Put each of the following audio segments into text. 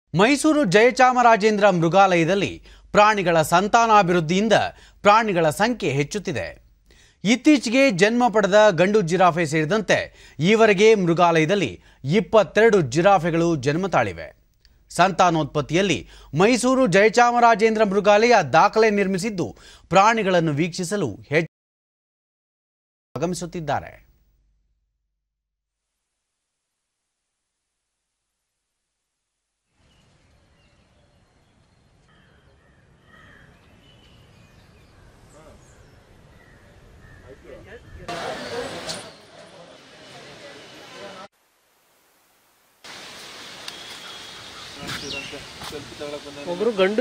ಮೈಸೂರು ಜಯಚಾಮರಾಜೇಂದ್ರ ಮೃಗಾಲಯದಲ್ಲಿ ಪ್ರಾಣಿಗಳ ಸಂತಾನಾಭಿವೃದ್ಧಿಯಿಂದ ಪ್ರಾಣಿಗಳ ಸಂಖ್ಯೆ ಹೆಚ್ಚುತ್ತಿದೆ ಇತ್ತೀಚೆಗೆ ಜನ್ಮ ಪಡೆದ ಗಂಡು ಜಿರಾಫೆ ಸೇರಿದಂತೆ ಈವರೆಗೆ ಮೃಗಾಲಯದಲ್ಲಿ ಇಪ್ಪತ್ತೆರಡು ಜಿರಾಫೆಗಳು ಜನ್ಮ ತಾಳಿವೆ ಸಂತಾನೋತ್ಪತ್ತಿಯಲ್ಲಿ ಮೈಸೂರು ಜಯಚಾಮರಾಜೇಂದ್ರ ಮೃಗಾಲಯ ದಾಖಲೆ ನಿರ್ಮಿಸಿದ್ದು ಪ್ರಾಣಿಗಳನ್ನು ವೀಕ್ಷಿಸಲು ಹೆಚ್ಚು ಆಗಮಿಸುತ್ತಿದ್ದಾರೆ ಒಬ್ರು ಗಂಡು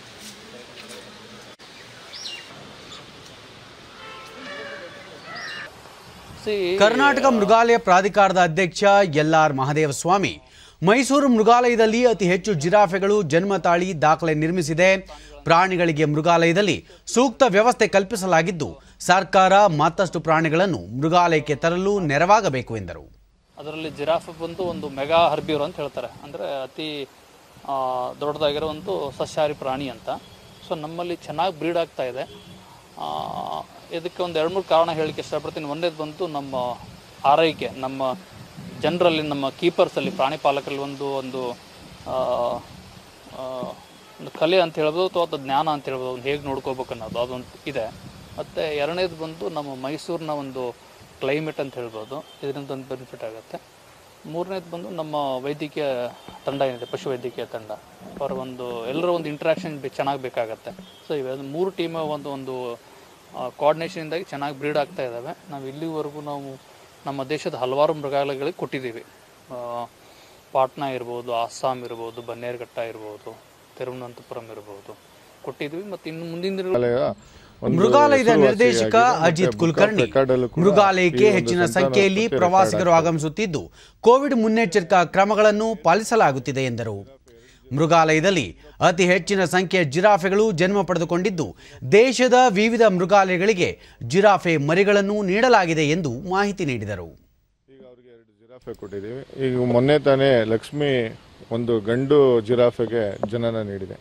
See, ಕರ್ನಾಟಕ ಮೃಗಾಲಯ ಪ್ರಾಧಿಕಾರದ ಅಧ್ಯಕ್ಷ ಎಲ್ ಆರ್ ಮಹದೇವ ಸ್ವಾಮಿ ಮೈಸೂರು ಮೃಗಾಲಯದಲ್ಲಿ ಅತಿ ಹೆಚ್ಚು ಜಿರಾಫೆಗಳು ಜನ್ಮ ತಾಳಿ ದಾಖಲೆ ನಿರ್ಮಿಸಿದೆ ಪ್ರಾಣಿಗಳಿಗೆ ಮೃಗಾಲಯದಲ್ಲಿ ಸೂಕ್ತ ವ್ಯವಸ್ಥೆ ಕಲ್ಪಿಸಲಾಗಿದ್ದು ಸರ್ಕಾರ ಮತ್ತಷ್ಟು ಪ್ರಾಣಿಗಳನ್ನು ಮೃಗಾಲಯಕ್ಕೆ ತರಲು ನೆರವಾಗಬೇಕು ಎಂದರು ಅದರಲ್ಲಿ ಜಿರಾಫ್ ಬಂದು ಒಂದು ಮೆಗಾ ಹರ್ಬಿಯೂರ್ ಅಂತ ಹೇಳ್ತಾರೆ ಅಂದರೆ ಅತಿ ಆ, ದೊಡ್ಡದಾಗಿರೋ ಒಂದು ಸಸ್ಯಾಹಾರಿ ಪ್ರಾಣಿ ಅಂತ ಸೊ ನಮ್ಮಲ್ಲಿ ಚೆನ್ನಾಗಿ ಬ್ರೀಡ್ ಆಗ್ತಾ ಇದೆ ಆ, ಇದಕ್ಕೆ ಒಂದು ಎರಡು ಮೂರು ಕಾರಣ ಹೇಳಲಿಕ್ಕೆ ಇಷ್ಟಪಡ್ತೀನಿ ಒಂದೇದು ಬಂತು ನಮ್ಮ ಆರೈಕೆ ನಮ್ಮ ಜನರಲ್ಲಿ ನಮ್ಮ ಕೀಪರ್ಸಲ್ಲಿ ಪ್ರಾಣಿ ಪಾಲಕರಲ್ಲಿ ಒಂದು ಒಂದು ಆ, ಆ, ಒಂದು ಕಲೆ ಅಂತ ಹೇಳ್ಬೋದು ಅಥವಾ ಅದು ಜ್ಞಾನ ಅಂತ ಹೇಳ್ಬೋದು ಅವ್ನು ಹೇಗೆ ನೋಡ್ಕೋಬೇಕು ಅನ್ನೋದು ಅದೊಂದು ಇದೆ ಮತ್ತು ಎರಡನೇದು ಬಂದು ನಮ್ಮ ಮೈಸೂರಿನ ಒಂದು ಕ್ಲೈಮೇಟ್ ಅಂತ ಹೇಳ್ಬೋದು ಇದರಿಂದ ಒಂದು ಬೆನಿಫಿಟ್ ಆಗುತ್ತೆ ಮೂರನೇದು ಬಂದು ನಮ್ಮ ವೈದ್ಯಕೀಯ ತಂಡ ಏನಿದೆ ಪಶು ವೈದ್ಯಕೀಯ ತಂಡ ಅವರ ಒಂದು ಎಲ್ಲರ ಒಂದು ಇಂಟ್ರಾಕ್ಷನ್ ಚೆನ್ನಾಗಿ ಬೇಕಾಗತ್ತೆ ಸೊ ಇವೆಲ್ಲ ಮೂರು ಟೀಮ್ ಒಂದು ಒಂದು ಕೋಆರ್ಡಿನೇಷನಿಂದಾಗಿ ಚೆನ್ನಾಗಿ ಬ್ರೀಡ್ ಆಗ್ತಾ ಇದ್ದಾವೆ ನಾವು ಇಲ್ಲಿವರೆಗೂ ನಾವು ನಮ್ಮ ದೇಶದ ಹಲವಾರು ಮೃಗಾಲಯಗಳಿಗೆ ಕೊಟ್ಟಿದ್ದೀವಿ ಆ, ಪಾಟ್ನಾ ಇರ್ಬೋದು ಅಸ್ಸಾಂ ಇರ್ಬೋದು ಬನ್ನೇರುಘಟ್ಟ ಇರ್ಬೋದು ತಿರುವನಂತಪುರಂ ಇರ್ಬೋದು ಕೊಟ್ಟಿದ್ವಿ ಮತ್ತು ಇನ್ನು ಮುಂದಿನ ದಿನಗಳಲ್ಲಿ ಒಂದು ಮೃಗಾಲಯದ ಹೆಸರುವಾಸಿಯಾಗಿದೆ. ನಿರ್ದೇಶಕ ಮತ್ತೆ Ajit book of Kulkarni record ಅಲ್ಲೂ ಕೂಡ ಮೃಗಾಲಯಕ್ಕೆ ಈ ಒಂದು ಹೆಚ್ಚಿನ ಸಂತಾನೋತ್ಪತ್ತಿ ಸಂಖ್ಯೆಯಲ್ಲಿ record ಪ್ರವಾಸಿಗರು ಆಗ್ತದೆ. ಆಗಮಿಸುತ್ತಿದ್ದು ಕೋವಿಡ್ ಮುನ್ನೆಚ್ಚರಿಕಾ ಕ್ರಮಗಳನ್ನು ಪಾಲಿಸಲಾಗುತ್ತಿದೆ ಎಂದರು ಮೃಗಾಲಯದಲ್ಲಿ ಅತಿ ಹೆಚ್ಚಿನ ಸಂಖ್ಯೆಯ ಜಿರಾಫೆಗಳು ಜನ್ಮ ಪಡೆದುಕೊಂಡಿದ್ದು ದೇಶದ ವಿವಿಧ ಮೃಗಾಲಯಗಳಿಗೆ ಜಿರಾಫೆ ಮರಿಗಳನ್ನು ನೀಡಲಾಗಿದೆ ಎಂದು ಮಾಹಿತಿ ನೀಡಿದರು ಈಗ ಅವ್ರಿಗೆ ಎರಡು ಜಿರಾಫೆ ಕೊಟ್ಟಿದ್ದೀವಿ ಈಗ ಮೊನ್ನೆ ತಾನೇ ಲಕ್ಷ್ಮಿ ಒಂದು ಗಂಡು ಜಿರಾಫೆಗೆ ಜನನ ನೀಡಿದೆ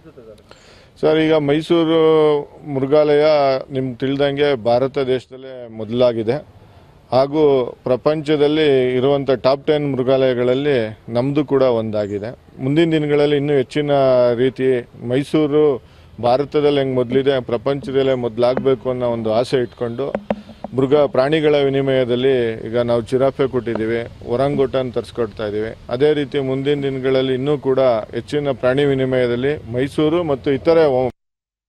ಸರ್ ಈಗ ಮೈಸೂರು ಮೃಗಾಲಯ ನಿಮ್ಗೆ ತಿಳಿದಂಗೆ ಭಾರತ ದೇಶದಲ್ಲೇ ಮೊದಲಾಗಿದೆ ಹಾಗೂ ಪ್ರಪಂಚದಲ್ಲಿ ಇರುವಂಥ ಟಾಪ್ ಟೆನ್ ಮೃಗಾಲಯಗಳಲ್ಲಿ ನಮ್ಮದು ಕೂಡ ಒಂದಾಗಿದೆ ಮುಂದಿನ ದಿನಗಳಲ್ಲಿ ಇನ್ನೂ ಹೆಚ್ಚಿನ ರೀತಿ ಮೈಸೂರು ಭಾರತದಲ್ಲಿ ಹೆಂಗೆ ಮೊದಲಿದೆ ಪ್ರಪಂಚದಲ್ಲೇ ಮೊದಲಾಗಬೇಕು ಅನ್ನೋ ಒಂದು ಆಸೆ ಇಟ್ಕೊಂಡು ಮೃಗ ಪ್ರಾಣಿಗಳ ವಿನಿಮಯದಲ್ಲಿ ಈಗ ನಾವು ಚಿರಾಫೆ ಕೊಟ್ಟಿದ್ದೀವಿ ಒರಂಗುಟನ್ ತರಿಸ್ಕೊಡ್ತಾ ಇದ್ದೀವಿ ಅದೇ ರೀತಿ ಮುಂದಿನ ದಿನಗಳಲ್ಲಿ ಇನ್ನೂ ಕೂಡ ಹೆಚ್ಚಿನ ಪ್ರಾಣಿ ವಿನಿಮಯದಲ್ಲಿ ಮೈಸೂರು ಮತ್ತು ಇತರೆ